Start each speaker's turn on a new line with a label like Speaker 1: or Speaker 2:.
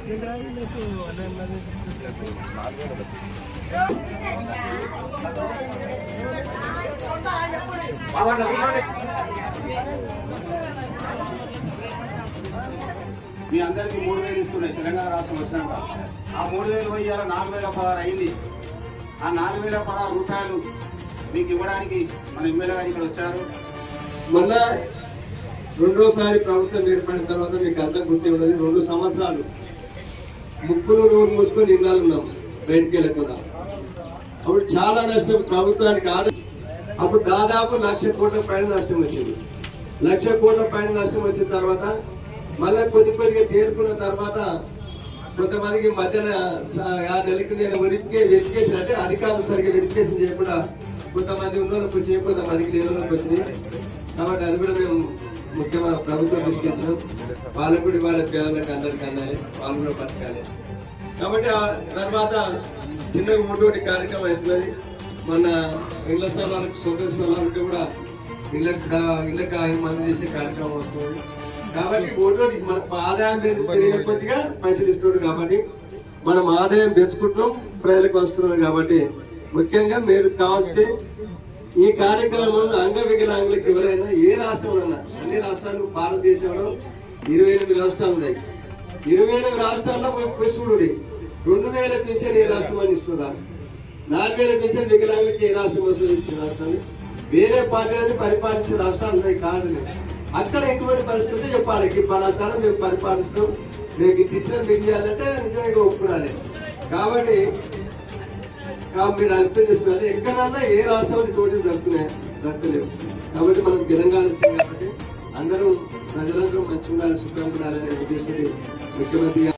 Speaker 1: మీ అందరికి మూడు వేలు ఇస్తున్నాయి తెలంగాణ రాష్ట్రం వచ్చినాక ఆ మూడు వేలు పోయి ఇవాళ నాలుగు వేల పదహారు అయింది ఆ నాలుగు వేల పదహారు రూపాయలు మీకు ఇవ్వడానికి మన ఎమ్మెల్యే గారు ఇక్కడ వచ్చారు
Speaker 2: మళ్ళా రెండోసారి ప్రభుత్వం ఏర్పడిన తర్వాత మీకు అర్థం గుర్తు ఉన్నది రెండు సంవత్సరాలు ముక్కులు నూరు మూసుకొని ఇన్నాళ్ళు ఉన్నాం బయటికి వెళ్ళకుండా అప్పుడు చాలా నష్టం ప్రభుత్వానికి ఆదా అప్పుడు దాదాపు లక్ష కోట్ల పైన నష్టం వచ్చింది లక్ష కోట్ల పైన నష్టం వచ్చిన తర్వాత మళ్ళీ కొద్ది కొద్దిగా తేరుకున్న తర్వాత కొంతమందికి మధ్యన స- ఆ నెలకి నేను వెరిఫికే వెరిఫికేషన్ అంటే అధికారులు సరిగ్గా వెరిఫికేషన్ చేయకుండా కొంతమంది ఉన్న వాళ్ళకి వచ్చినాయి కొంతమందికి లేని వాళ్ళకి వచ్చినాయి కాబట్టి అది కూడా మేము ముఖ్యమైన ప్రభుత్వం తీసుకొచ్చాం వాళ్ళకు కూడా ఇవాళ పేదలకు అందరికీ అందాలి వాళ్ళు కూడా బతకాలి కాబట్టి ఆ తర్వాత చిన్నగా ఒకటి కార్యక్రమం అవుతుంది మన ఇళ్ల స్థలాలకు సొంత స్థలాలకు కూడా ఇళ్ళకి ఇళ్ళకి ఐదు మంది చేసే కార్యక్రమం వస్తుంది కాబట్టి ఒకటి మన ఆదాయం పెరిగి- పెరిగే కొద్దిగా పైసలు ఇస్తున్నాడు కాబట్టి మనం ఆదాయం పెంచుకుంటున్నాం ప్రజలకు వస్తున్నారు కాబట్టి ముఖ్యంగా మీరు కావాల్సి ఈ కార్యక్రమంలో అంగ వికలాంగులకు ఎవరైనా ఏ రాష్ట్రంలో ఉన్నా అన్ని రాష్ట్రాలు భారతదేశంలో ఇరవై ఎనిమిది రాష్ట్రాలు ఉన్నాయి ఇరవై ఎనిమిది రాష్ట్రాల్లో పోయి పోయి చూడుడి రెండు వేల పెన్షన్ ఏ రాష్ట్రం అని ఇస్తున్నారు నాలుగు వేల పెన్షన్ వికలాంగులకి ఏ రాష్ట్రం వసూలు ఇస్తున్నారు వేరే పార్టీలను పరిపాలించే రాష్ట్రాలు ఉన్నాయి కాదు అక్కడ ఎటువంటి పరిస్థితి ఉంటే చెప్పాలి ఈ పలాతాను మేము పరిపాలిస్తాం మేము ఇటు ఇచ్చిన మీకు చేయాలంటే నిజంగా ఒప్పుకోవాలి కాబట్టి కాబట్టి మీరు అర్థం చేసుకోవాలి ఎక్కడన్నా ఏ రాష్ట్రానికి పోటీలు జరుగుతున్నాయి జరగలేవు కాబట్టి మనం తెలంగాణ వచ్చింది కాబట్టి అందరూ ప్రజలందరూ మంచి ఉండాలి సుఖంగా ఉండాలనే ఉద్దేశంతో ముఖ్యమంత్రి గారు